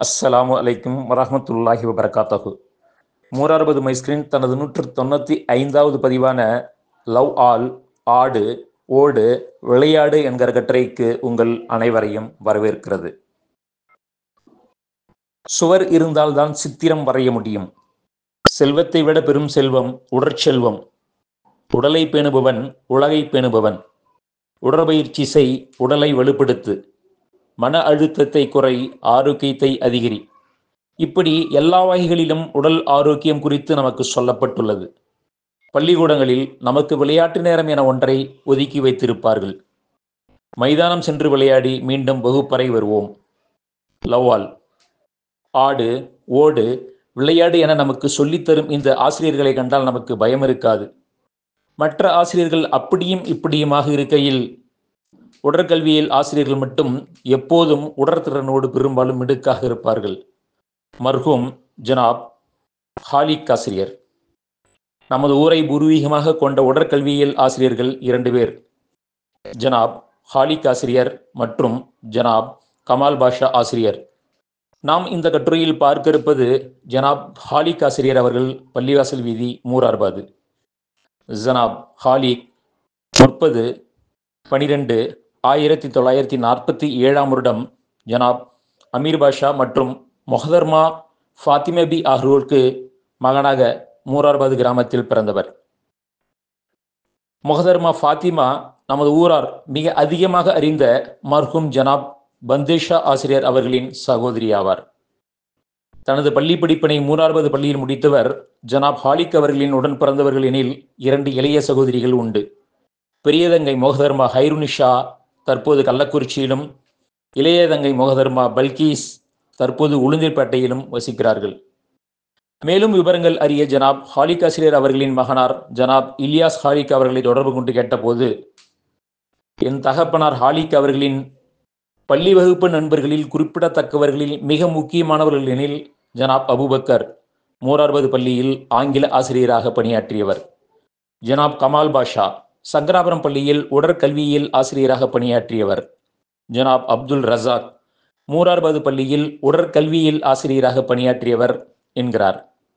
அஸ்ஸலாமு அலைக்கும் வரஹ்மத்துல்லாஹி வபரகாத்தஹு மூரார்பது மைஸ்கிரீன் தனது நூற்று தொண்ணூற்றி ஐந்தாவது பதிவான லவ் ஆல் ஆடு ஓடு விளையாடு என்கிற கட்டுரைக்கு உங்கள் அனைவரையும் வரவேற்கிறது சுவர் இருந்தால்தான் சித்திரம் வரைய முடியும் செல்வத்தை விட பெரும் செல்வம் உடற்செல்வம் உடலை பேணுபவன் உலகை பேணுபவன் உடற்பயிற்சி செய் உடலை வலுப்படுத்து மன அழுத்தத்தை குறை ஆரோக்கியத்தை அதிகரி இப்படி எல்லா வகைகளிலும் உடல் ஆரோக்கியம் குறித்து நமக்கு சொல்லப்பட்டுள்ளது பள்ளிக்கூடங்களில் நமக்கு விளையாட்டு நேரம் என ஒன்றை ஒதுக்கி வைத்திருப்பார்கள் மைதானம் சென்று விளையாடி மீண்டும் வகுப்பறை வருவோம் லவ்வால் ஆடு ஓடு விளையாடு என நமக்கு சொல்லித்தரும் இந்த ஆசிரியர்களை கண்டால் நமக்கு பயம் இருக்காது மற்ற ஆசிரியர்கள் அப்படியும் இப்படியுமாக இருக்கையில் உடற்கல்வியில் ஆசிரியர்கள் மட்டும் எப்போதும் உடற்திறனோடு பெரும்பாலும் மிடுக்காக இருப்பார்கள் மர்ஹூம் ஜனாப் ஹாலிக் ஆசிரியர் நமது ஊரை பூர்வீகமாக கொண்ட உடற்கல்வியியல் ஆசிரியர்கள் இரண்டு பேர் ஜனாப் ஹாலிக் ஆசிரியர் மற்றும் ஜனாப் கமால் பாஷா ஆசிரியர் நாம் இந்த கட்டுரையில் பார்க்க இருப்பது ஜனாப் ஹாலிக் ஆசிரியர் அவர்கள் பள்ளிவாசல் வீதி மூரார்பாது ஜனாப் ஹாலிக் முப்பது பனிரெண்டு ஆயிரத்தி தொள்ளாயிரத்தி நாற்பத்தி ஏழாம் வருடம் ஜனாப் அமீர் பாஷா மற்றும் மொஹதர்மா ஃபாத்திமபி ஆகியோருக்கு மகனாக மூரார்பாது கிராமத்தில் பிறந்தவர் மொஹதர்மா ஃபாத்திமா நமது ஊரார் மிக அதிகமாக அறிந்த மர்ஹூம் ஜனாப் பந்தேஷா ஆசிரியர் அவர்களின் சகோதரி ஆவார் தனது பள்ளி படிப்பினை மூரார்பது பள்ளியில் முடித்தவர் ஜனாப் ஹாலிக் அவர்களின் உடன் பிறந்தவர்கள் எனில் இரண்டு இளைய சகோதரிகள் உண்டு பெரியதங்கை மொஹதர்மா ஹைருனிஷா தற்போது கள்ளக்குறிச்சியிலும் இளையதங்கை மொஹதர்மா பல்கீஸ் தற்போது உளுந்தூர்பேட்டையிலும் வசிக்கிறார்கள் மேலும் விவரங்கள் அறிய ஜனாப் ஹாலிக் ஆசிரியர் அவர்களின் மகனார் ஜனாப் இலியாஸ் ஹாலிக் அவர்களை தொடர்பு கொண்டு கேட்டபோது என் தகப்பனார் ஹாலிக் அவர்களின் பள்ளி வகுப்பு நண்பர்களில் குறிப்பிடத்தக்கவர்களில் மிக முக்கியமானவர்கள் எனில் ஜனாப் அபுபக்கர் மூரார்பது பள்ளியில் ஆங்கில ஆசிரியராக பணியாற்றியவர் ஜனாப் கமால் பாஷா சங்கராபுரம் பள்ளியில் உடற்கல்வியியல் ஆசிரியராக பணியாற்றியவர் ஜனாப் அப்துல் ரசாக் மூரார்பாது பள்ளியில் உடற்கல்வியில் ஆசிரியராக பணியாற்றியவர் என்கிறார்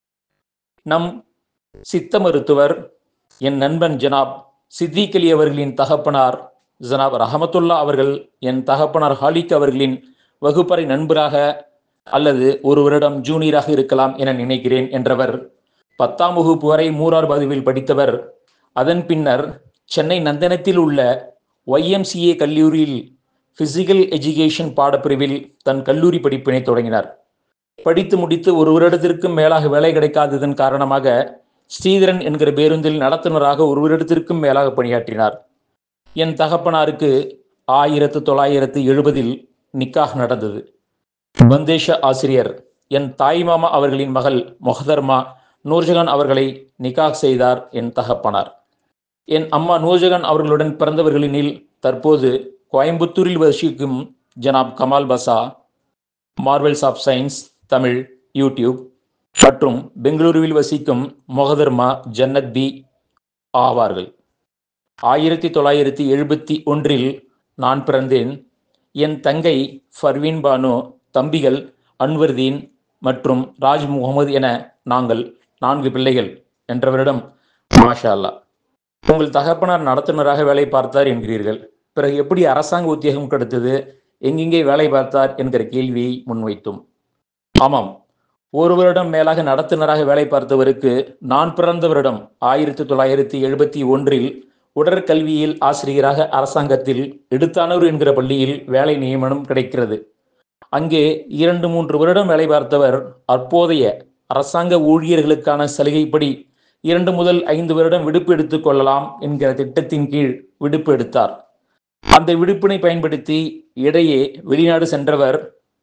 நம் சித்த மருத்துவர் என் நண்பன் ஜனாப் சித்திக் அலி அவர்களின் தகப்பனார் ஜனாப் ரஹமத்துல்லா அவர்கள் என் தகப்பனார் ஹாலிக் அவர்களின் வகுப்பறை நண்பராக அல்லது ஒரு வருடம் ஜூனியராக இருக்கலாம் என நினைக்கிறேன் என்றவர் பத்தாம் வகுப்பு வரை மூரார்பாதுவில் படித்தவர் அதன் பின்னர் சென்னை நந்தனத்தில் உள்ள ஒய்எம்சிஏ கல்லூரியில் பிசிக்கல் எஜுகேஷன் பாடப்பிரிவில் தன் கல்லூரி படிப்பினை தொடங்கினார் படித்து முடித்து ஒரு வருடத்திற்கும் மேலாக வேலை கிடைக்காததன் காரணமாக ஸ்ரீதரன் என்கிற பேருந்தில் நடத்துனராக ஒரு வருடத்திற்கும் மேலாக பணியாற்றினார் என் தகப்பனாருக்கு ஆயிரத்து தொள்ளாயிரத்து எழுபதில் நிக்காஹ் நடந்தது பந்தேஷ ஆசிரியர் என் தாய்மாமா அவர்களின் மகள் மொஹதர்மா நூர்ஜகான் அவர்களை நிக்காஹ் செய்தார் என் தகப்பனார் என் அம்மா நூர்ஜகான் அவர்களுடன் பிறந்தவர்களினில் தற்போது கோயம்புத்தூரில் வசிக்கும் ஜனாப் Kamal Basha Marvels of Science Tamil YouTube மற்றும் பெங்களூருவில் வசிக்கும் மொஹதர்மா ஜன்னத் பி ஆவார்கள் ஆயிரத்தி தொள்ளாயிரத்தி எழுபத்தி ஒன்றில் நான் பிறந்தேன் என் தங்கை ஃபர்வீன் பானு தம்பிகள் அன்வர்தீன் மற்றும் ராஜ் முகமது என நாங்கள் நான்கு பிள்ளைகள் என்றவரிடம் மாஷா அல்லா உங்கள் தகப்பனார் நடத்துனராக வேலை பார்த்தார் என்கிறீர்கள் பிறகு எப்படி அரசாங்க உத்தியோகம் கிடைத்தது எங்கெங்கே வேலை பார்த்தார் என்கிற கேள்வியை முன்வைத்தோம் ஆமாம் ஒரு வருடம் மேலாக நடத்துனராக வேலை பார்த்தவருக்கு நான் பிறந்த வருடம் ஆயிரத்தி தொள்ளாயிரத்தி எழுபத்தி ஒன்றில் உடற்கல்வியில் ஆசிரியராக அரசாங்கத்தில் எடுத்தானூர் என்கிற பள்ளியில் வேலை நியமனம் கிடைக்கிறது அங்கே இரண்டு மூன்று வருடம் வேலை பார்த்தவர் அப்போதைய அரசாங்க ஊழியர்களுக்கான சலுகைப்படி இரண்டு முதல் ஐந்து வருடம் விடுப்பு எடுத்துக் கொள்ளலாம் என்கிற திட்டத்தின் கீழ் விடுப்பு எடுத்தார் அந்த விடுப்பினை பயன்படுத்தி இடையே வெளிநாடு சென்றவர்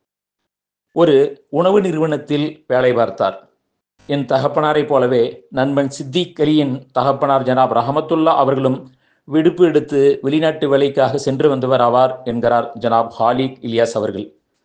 ஒரு உணவு நிறுவனத்தில் வேலை பார்த்தார் என் தகப்பனாரை போலவே நண்பன் சித்திக் அலியின் தகப்பனார் ஜனாப் ரஹமத்துல்லா அவர்களும் விடுப்பு எடுத்து வெளிநாட்டு வேலைக்காக சென்று வந்தவர் ஆவார் என்கிறார் ஜனாப் ஹாலிக் இலியாஸ் அவர்கள்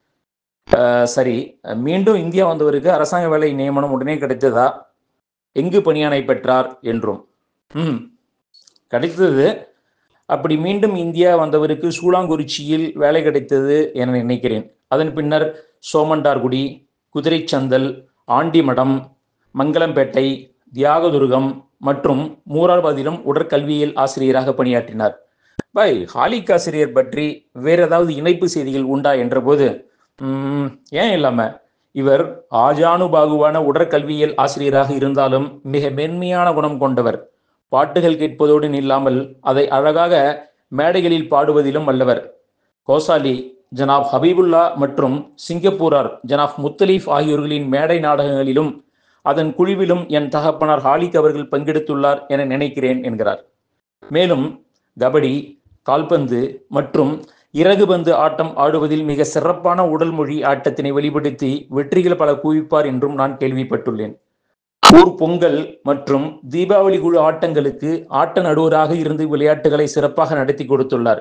சரி மீண்டும் இந்தியா வந்தவருக்கு அரசாங்க வேலை நியமனம் உடனே கிடைத்ததா எங்கு பணியானை பெற்றார் என்றும் ம் கிடைத்தது அப்படி மீண்டும் இந்தியா வந்தவருக்கு சூளாங்குறிச்சியில் வேலை கிடைத்தது என நினைக்கிறேன் அதன் பின்னர் சோமண்டார்குடி குதிரைச்சந்தல் ஆண்டிமடம் மங்களம்பேட்டை தியாகதுர்கம் மற்றும் மூரார்பாதிலும் உடற்கல்வியியல் ஆசிரியராக பணியாற்றினார் பை ஹாலிக் ஆசிரியர் பற்றி வேற ஏதாவது இணைப்பு செய்திகள் உண்டா என்றபோது "ம், ஏன் இல்லாம இவர் ஆஜானுபாகுவான உடற்கல்வியியல் ஆசிரியராக இருந்தாலும் மிக மென்மையான குணம் கொண்டவர் பாட்டுகள் கேட்பதோடு நில்லாமல் அதை அழகாக மேடைகளில் பாடுவதிலும் வல்லவர் கோசாலி ஜனாப் ஹபீபுல்லா மற்றும் சிங்கப்பூரார் ஜனாப் முத்தலீஃப் ஆகியோர்களின் மேடை நாடகங்களிலும் அதன் குழுவிலும் என் தகப்பனார் ஹாலிக் அவர்கள் பங்கெடுத்துள்ளார் என நினைக்கிறேன் என்கிறார் மேலும் கபடி கால்பந்து மற்றும் இறகுபந்து ஆட்டம் ஆடுவதில் மிக சிறப்பான உடல் மொழி ஆட்டத்தினை வெளிப்படுத்தி வெற்றிகள் பல குவிப்பார் என்றும் நான் கேள்விப்பட்டுள்ளேன் ஊர் பொங்கல் மற்றும் தீபாவளி குழு ஆட்டங்களுக்கு ஆட்ட நடுவராக இருந்து விளையாட்டுகளை சிறப்பாக நடத்தி கொடுத்துள்ளார்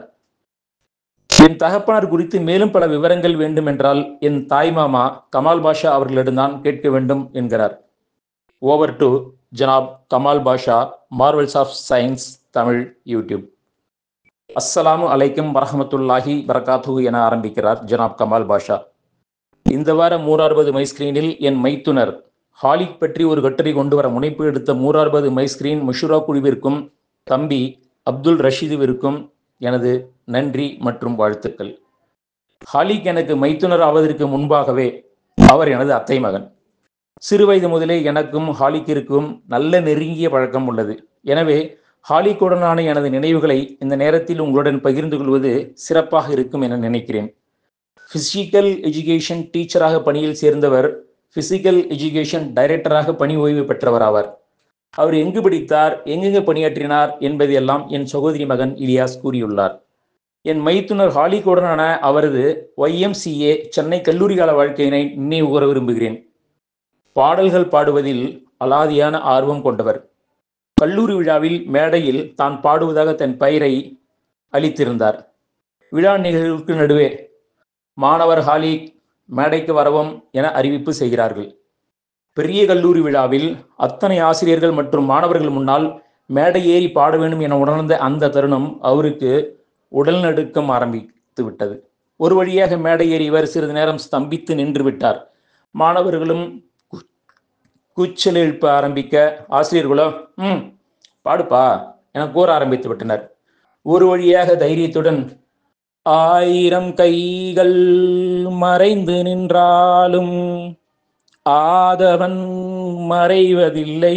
என் தகப்பனார் குறித்து மேலும் பல விவரங்கள் வேண்டும் என்றால் என் தாய்மாமா கமால் பாஷா அவர்களிடம்தான் கேட்க வேண்டும் என்கிறார் ஓவர் டு ஜனாப் Kamal Basha Marvels of Science Tamil YouTube அஸ்ஸலாமு அலைக்கும் வரஹமத்துல்லாஹி வரகாத்து என ஆரம்பிக்கிறார் ஜனாப் கமால் பாஷா இந்த வார மூரார்பது மை ஸ்கிரீனில் என் மைத்துனர் ஹாலிக் பற்றி ஒரு கட்டுரை கொண்டு வர முனைப்பு எடுத்த மூரார்பது மை ஸ்கிரீன் முஷுரா குழுவிற்கும் தம்பி அப்துல் ரஷீதுவிற்கும் எனது நன்றி மற்றும் வாழ்த்துக்கள் ஹாலிக் எனக்கு மைத்துனர் ஆவதற்கு முன்பாகவே அவர் எனது அத்தை மகன் சிறுவயது முதலே எனக்கும் ஹாலிக்கிற்கும் நல்ல நெருங்கிய பழக்கம் உள்ளது எனவே ஹாலிக்குடனான எனது நினைவுகளை இந்த நேரத்தில் உங்களுடன் பகிர்ந்து கொள்வது சிறப்பாக இருக்கும் என நினைக்கிறேன் பிசிக்கல் எஜுகேஷன் டீச்சராக பணியில் சேர்ந்தவர் பிசிக்கல் எஜுகேஷன் டைரக்டராக பணி ஓய்வு பெற்றவர் ஆவார் அவர் எங்கு படித்தார் எங்கெங்கு பணியாற்றினார் என்பதையெல்லாம் என் சகோதரி மகன் இலியாஸ் கூறியுள்ளார் என் மைத்துனர் ஹாலிக்குடனான அவரது ஒய்எம்சிஏ சென்னை கல்லூரி கால வாழ்க்கையினை நினைவு கூற விரும்புகிறேன் பாடல்கள் பாடுவதில் அலாதியான ஆர்வம் கொண்டவர் கல்லூரி விழாவில் மேடையில் தான் பாடுவதாக தன் பெயரை அளித்திருந்தார் விழா நிகழ்வுக்கு நடுவே மாணவர் ஹாலிக் மேடைக்கு வரவும் என அறிவிப்பு செய்கிறார்கள் பெரிய கல்லூரி விழாவில் அத்தனை ஆசிரியர்கள் மற்றும் மாணவர்கள் முன்னால் மேடை ஏறி பாட வேண்டும் என உணர்ந்த அந்த தருணம் அவருக்கு உடல் நடுக்கம் ஆரம்பித்து விட்டது ஒரு வழியாக மேடை ஏறி இவர் சிறிது நேரம் ஸ்தம்பித்து நின்று விட்டார் மாணவர்களும் கு- கூச்சல் எழுப்ப ஆரம்பிக்க ஆசிரியர்களோ ம் பாடுப்பா என கூற ஆரம்பித்து விட்டனர் ஒரு வழியாக தைரியத்துடன் ஆயிரம் கைகள் மறைந்து நின்றாலும் ஆதவன் மறைவதில்லை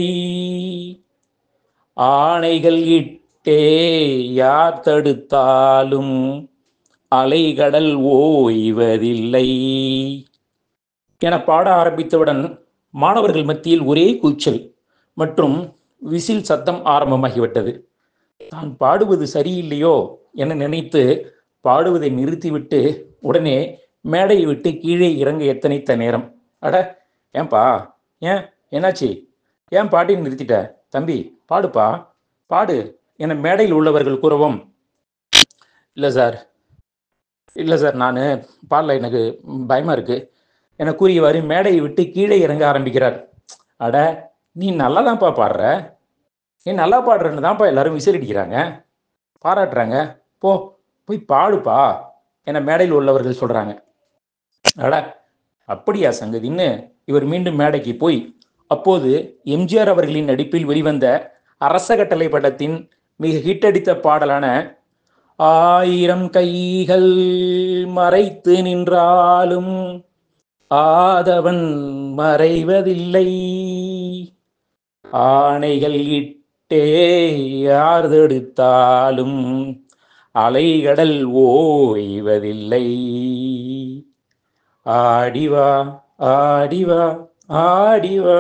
ஆணைகள் இட்டே யார் தடுத்தாலும் அலைகடல் ஓய்வதில்லை என பாட ஆரம்பித்தவுடன் மாணவர்கள் மத்தியில் ஒரே கூச்சல் மற்றும் விசில் சத்தம் ஆரம்பமாகிவிட்டது தான் பாடுவது சரியில்லையோ என நினைத்து பாடுவதை நிறுத்திவிட்டு உடனே மேடையை விட்டு கீழே இறங்க எத்தனைத்த நேரம் அட ஏன்பா ஏன் என்னாச்சு ஏன் பாட்டி நிறுத்திட்ட தம்பி பாடுப்பா பாடு என மேடையில் உள்ளவர்கள் கூறவும் இல்லை சார் இல்லை சார் நான் பாடல எனக்கு பயமா இருக்கு என கூறியவாறு மேடையை விட்டு கீழே இறங்க ஆரம்பிக்கிறார் அட நீ நல்லா தான்ப்பா பாடுற நீ நல்லா பாடுறன்னு தான்ப்பா எல்லாரும் விசிலடிக்கிறாங்க பாராட்டுறாங்க போ போய் பாடுப்பா என மேடையில் உள்ளவர்கள் சொல்றாங்க அட அப்படியா சங்கதின்னு இவர் மீண்டும் மேடைக்கு போய் அப்போது எம்ஜிஆர் அவர்களின் நடிப்பில் வெளிவந்த அரச கட்டளை படத்தின் மிக ஹிட்டடித்த பாடலான ஆயிரம் கைகள் மறைத்து நின்றாலும் ஆதவன் மறைவதில்லை ஆணைகள் இட்டே யார் தடுத்தாலும் அலைகடல் ஓய்வதில்லை ஆடிவா ஆடிவா ஆடிவா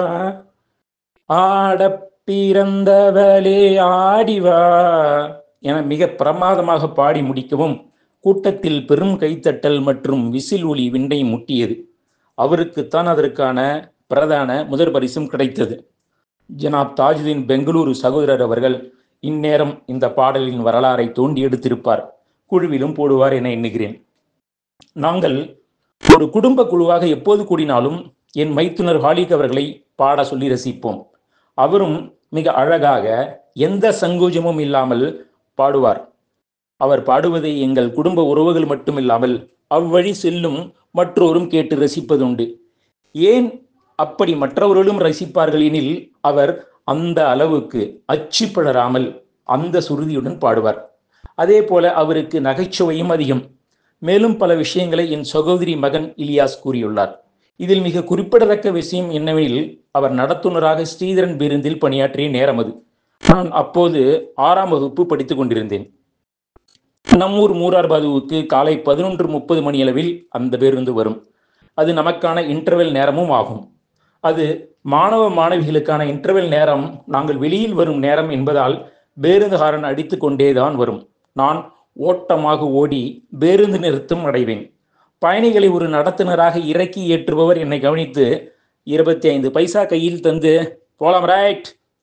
ஆடப் பிறந்தவளே ஆடிவா என மிக பிரமாதமாக பாடி முடிக்கவும் கூட்டத்தில் பெரும் கைத்தட்டல் மற்றும் விசில் ஒலி விண்டை முட்டியது அவருக்குத்தான் அதற்கான பிரதான முதற் பரிசும் கிடைத்தது ஜனாப் தாஜுதீன் பெங்களூரு சகோதரர் அவர்கள் இந்நேரம் இந்த பாடலின் வரலாறை தோண்டி எடுத்திருப்பார் குழுவிலும் போடுவார் என எண்ணுகிறேன் நாங்கள் ஒரு குடும்ப குழுவாக எப்போது கூடினாலும் என் மைத்துனர் ஹாலிக் அவர்களை பாட சொல்லி ரசிப்போம் அவரும் மிக அழகாக எந்த சங்கோஜமும் இல்லாமல் பாடுவார் அவர் பாடுவதை எங்கள் குடும்ப உறவுகள் மட்டுமில்லாமல் அவ்வழி செல்லும் மற்றோரும் கேட்டு ரசிப்பதுண்டு ஏன் அப்படி மற்றவர்களும் ரசிப்பார்கள் எனில் அவர் அந்த அளவுக்கு அச்சு படராமல் அந்த சுருதியுடன் பாடுவார் அதே போல அவருக்கு நகைச்சுவையும் அதிகம் மேலும் பல விஷயங்களை என் சகோதரி மகன் இலியாஸ் கூறியுள்ளார் இதில் மிக குறிப்பிடத்தக்க விஷயம் என்னவெனில் அவர் நடத்துனராக ஸ்ரீதரன் பேருந்தில் பணியாற்றிய நேரம் அது நான் அப்போது ஆறாம் வகுப்பு படித்துக் கொண்டிருந்தேன் நம்மூர் மூரார் பாதுவுக்கு காலை பதினொன்று முப்பது மணியளவில் அந்த பேருந்து வரும் அது நமக்கான இன்டர்வெல் நேரமும் ஆகும் அது மாணவ மாணவிகளுக்கான இன்டர்வெல் நேரம் நாங்கள் வெளியில் வரும் நேரம் என்பதால் பேருந்துகாரன் அடித்து கொண்டேதான் வரும் நான் ஓட்டமாக ஓடி பேருந்து நிறுத்தம் அடைவேன் பயணிகளை ஒரு நடத்துனராக இறக்கி ஏற்றுபவர் என்னை கவனித்து இருபத்தி ஐந்து பைசா கையில் தந்து போலாம் ரைட்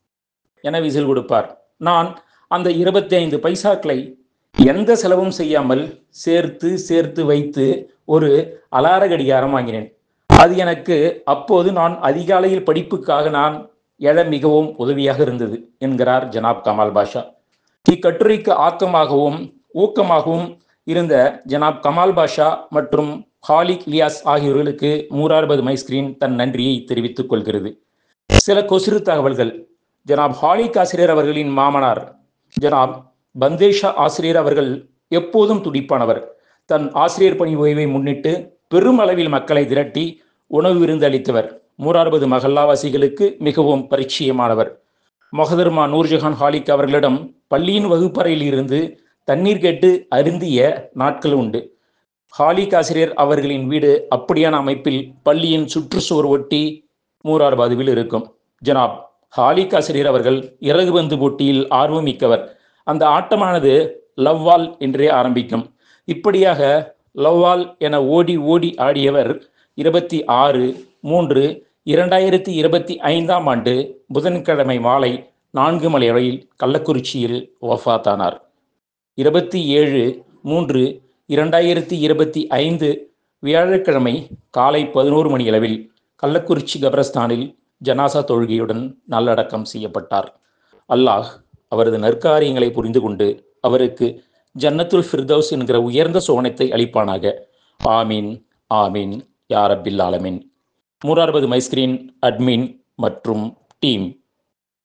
என விசில் கொடுப்பார் நான் அந்த இருபத்தி ஐந்து பைசாக்களை எந்த செலவும் செய்யாமல் சேர்த்து சேர்த்து வைத்து ஒரு அலார கடிகாரம் வாங்கினேன் அது எனக்கு அப்போது நான் அதிகாலையில் படிப்புக்காக நான் எழ மிகவும் உதவியாக இருந்தது என்கிறார் ஜனாப் கமால் பாஷா இக்கட்டுரைக்கு ஆக்கமாகவும் ஊக்கமாகவும் இருந்த ஜனாப் கமால் பாஷா மற்றும் ஹாலிக் இலியாஸ் ஆகியோர்களுக்கு மூரார்பது மைஸ்கிரீன் தன் நன்றியை தெரிவித்துக் கொள்கிறது சில கொசுறு தகவல்கள் ஜனாப் ஹாலிக் ஆசிரியர் அவர்களின் மாமனார் ஜனாப் பந்தேஷா ஆசிரியர் அவர்கள் எப்போதும் துடிப்பானவர் தன் ஆசிரியர் பணி ஓய்வை முன்னிட்டு பெரும் அளவில் மக்களை திரட்டி உணவு விருந்து அளித்தவர் மூரார்பது மகல்லாவாசிகளுக்கு மிகவும் பரிச்சயமானவர் மொஹதர்மா நூர்ஜஹான் ஹாலிக் அவர்களிடம் பள்ளியின் வகுப்பறையில் இருந்து தண்ணீர் கேட்டு அருந்திய நாட்கள் உண்டு ஹாலிக் ஆசிரியர் அவர்களின் வீடு அப்படியான அமைப்பில் பள்ளியின் சுற்றுச்சுவர் ஒட்டி மூரார்பாதுவில் இருக்கும் ஜனாப் ஹாலிக் ஆசிரியர் அவர்கள் இறகுபந்து போட்டியில் ஆர்வமிக்கவர் அந்த ஆட்டமானது லவ்வால் என்றே ஆரம்பிக்கும் இப்படியாக லவ்வால் என ஓடி ஓடி ஆடியவர் இருபத்தி ஆறு மூன்று இரண்டாயிரத்தி இருபத்தி ஐந்தாம் ஆண்டு புதன்கிழமை மாலை நான்கு மணி அளவில் கள்ளக்குறிச்சியில் வஃபாத்தானார் இருபத்தி ஏழு மூன்று இரண்டாயிரத்தி இருபத்தி ஐந்து வியாழக்கிழமை காலை பதினோரு மணி அளவில் கள்ளக்குறிச்சி கபரஸ்தானில் ஜனாசா தொழுகையுடன் நல்லடக்கம் செய்யப்பட்டார் அல்லாஹ் அவரது நற்காரியங்களை புரிந்து கொண்டு அவருக்கு ஜன்னத்துல் ஃபிர்தௌஸ் என்கிற உயர்ந்த சோனத்தை அளிப்பானாக ஆமீன் ஆமீன் யாரபில் ஆலமின் மூரார்பது மைஸ்கிரீன் அட்மின் மற்றும் டீம்